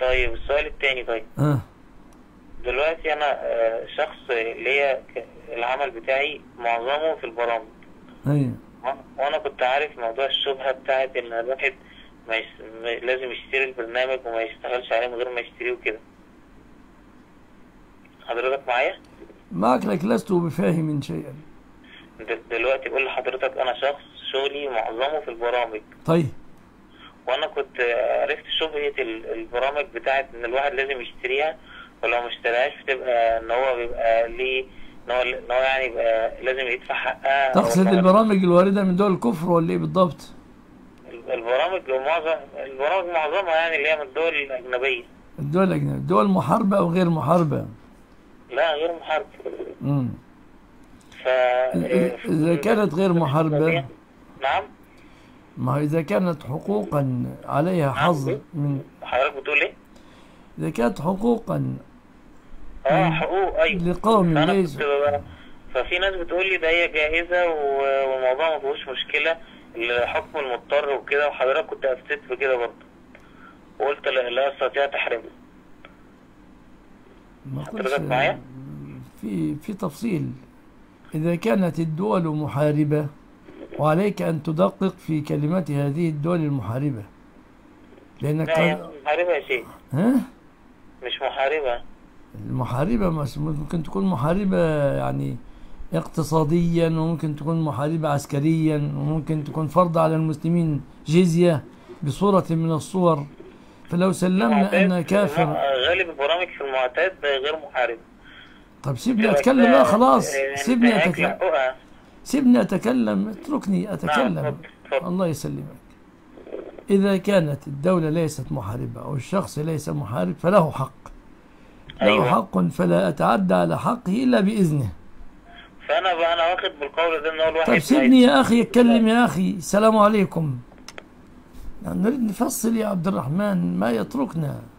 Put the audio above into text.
طيب السؤال التاني طيب اه دلوقتي انا آه، شخص ليا ك- العمل بتاعي معظمه في البرامج ايوه وأنا- وانا كنت عارف موضوع الشبهة بتاعت ان الواحد ما يس... ما- لازم يشتري البرنامج وما يشتغلش عليه من غير ما يشتريه وكده حضرتك معايا معك لك لست بفاهم شيئا د- دلوقتي بقول لحضرتك انا شخص شغلي معظمه في البرامج طيب وانا كنت عرفت شبهة ال- البرامج بتاعت ان الواحد لازم يشتريها ولو ما اشتراهاش بتبقى ان هو بيبقى ليه ان هو ان هو يعني يبقى لازم يدفع حقها تقصد ولا- البرامج الواردة من دول الكفر ولا ايه بالضبط؟ البرامج معظم البرامج معظمها يعني اللي هي من الدول الأجنبية الدول الأجنبية الدول محاربة أو غير محاربة لا غير محاربة مم. ف إذا كانت غير محاربة نعم ما هو إذا كانت حقوقا عليها حظ من حضرتك بتقول ايه؟ إذا كانت حقوقا اه مم. حقوق ايوه لقوم فأنا ليس كنت ببقى- ففي ناس بتقول لي ده هي جائزة و- والموضوع ما فيهوش مشكلة الحكم المضطر وكده وحضرتك كنت افتيت في كده برضه وقلت لا, لا استطيع تحريمه ما قلتش حضرتك معايا؟ في في تفصيل إذا كانت الدول محاربة وعليك أن تدقق في كلمات هذه الدول المحاربة لأنك لا هي قد... مش محاربة يا شيخ ها؟ مش محاربة المحاربة مش ممكن تكون محاربة يعني اقتصاديا وممكن تكون محاربة عسكريا وممكن تكون فرض على المسلمين جزية بصورة من الصور فلو سلمنا المعتاد- أنها كافر غالب البرامج في المعتاد غير محاربة طب سيبني أتكلم بقى خلاص آه، سيبني انتهاك أتكلم لحقوقها. سيبني أتكلم اتركني أتكلم نعم، اتفضل. الله يسلمك إذا كانت الدولة ليست محاربة أو الشخص ليس محارب فله حق له أيوة. حق فلا أتعدى على حقه إلا بإذنه فانا بقى انا واخد بالقول ده ان هو الواحد طيب سيبني يا أخي يتكلم يا أخي السلام عليكم يعني نريد نفصل يا عبد الرحمن ما يتركنا